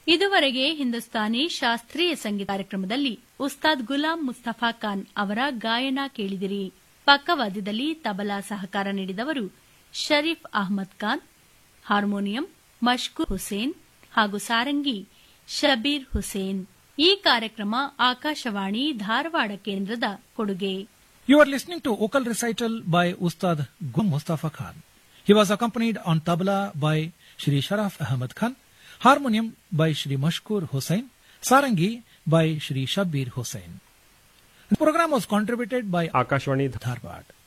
ಇದುವರೆಗೆ ಹಿಂದೂಸ್ತಾನಿ ಶಾಸ್ತ್ರೀಯ ಸಂಗೀತ ಕಾರ್ಯಕ್ರಮದಲ್ಲಿ ಉಸ್ತಾದ್ ಗುಲಾಂ ಮುಸ್ತಫಾ ಖಾನ್ ಅವರ ಗಾಯನ ಕೇಳಿದಿರಿ ಪಕ್ಕವಾದ್ಯದಲ್ಲಿ ತಬಲಾ ಸಹಕಾರ ನೀಡಿದವರು ಶರೀಫ್ ಅಹ್ಮದ್ ಖಾನ್ ಹಾರ್ಮೋನಿಯಂ ಮಷ್ಕೂರ್ ಹುಸೇನ್ ಹಾಗೂ ಸಾರಂಗಿ ಶಬೀರ್ ಹುಸೇನ್ ಈ ಕಾರ್ಯಕ್ರಮ ಆಕಾಶವಾಣಿ ಧಾರವಾಡ ಕೇಂದ್ರದ ಕೊಡುಗೆ You are listening to vocal recital by Ustad Gum Mustafa Khan. He was accompanied on tabla by Shri Sharaf Ahmad Khan, harmonium by Shri Mashkur Hussain, sarangi by Shri Shabir Hussain. The program was contributed by Akashvani Dharwad.